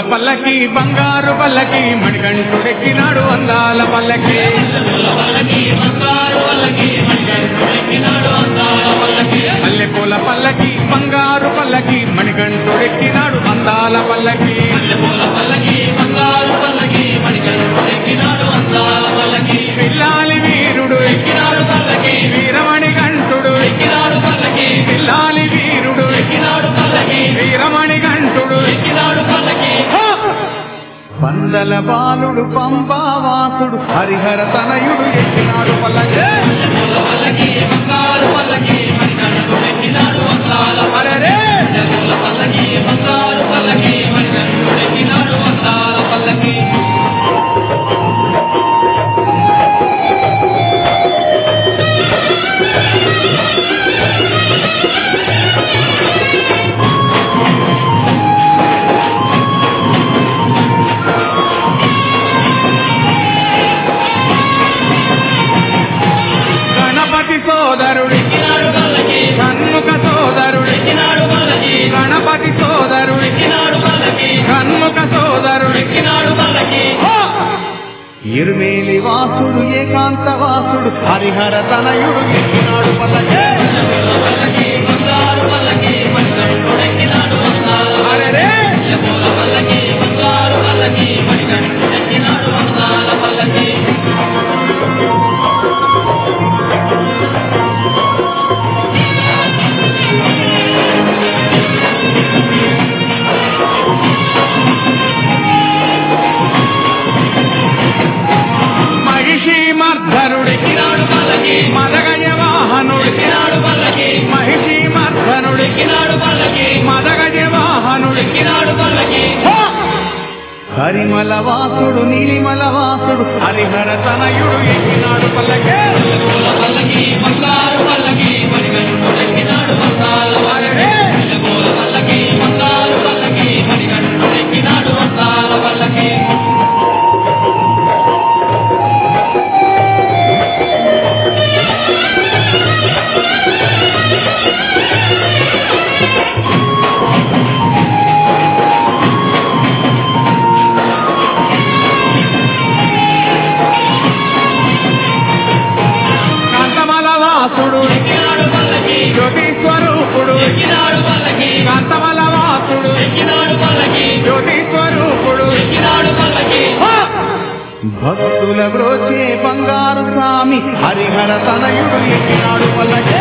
పల్లకి బంగారు పల్లకి మణికంఠుడెక్కినాడు అందాల పల్లకి మల్లెపూల పల్లకి బంగారు పల్లకి మణికంఠుడెక్కినాడు అందాల పల్లకి పిల్లాలి వీరుడు ఎక్కినాడు పల్లకి వీరమణి కంఠుడు ఎక్కినాడు పల్లకి పిల్లాలి వీరుడు ఎక్కినాడు పల్లకి వీరమణి కంఠుడు ఎక్కినాడు పల్లకి పందల బాలుడు పంబావాసుడు హరిహర తనయుడు ఎక్కినాడు పల్లకి అరెరే! గణపతి సోదరుడు కన్ముఖ సోదరుడు గణపతి సోదరుడు కన్ముఖ సోదరుడు ఇరుమేలి వాసుడు ఏకాంత వాసుడు హరిహర తనయుడు ఎక్కినాడు పల్లకే అరెరే! మహిషి మర్ధనుడు మదగజ వాహనుడు మహిషి మర్ధనుడు మదగజ వాహనుడు హరిమల వాసుడు నీలిమల వాసుడు హరిహర తనయుడు ఎక్కినాడు పల్లకే అరెరే! కాంతమల వాసుడు జ్యోతి స్వరూపుడు కాంతమల వాసుడు జ్యోతి స్వరూపుడు భక్తుల బ్రోచే బంగారు స్వామి హరిహర తనయుడు ఎక్కినాడు పల్లకే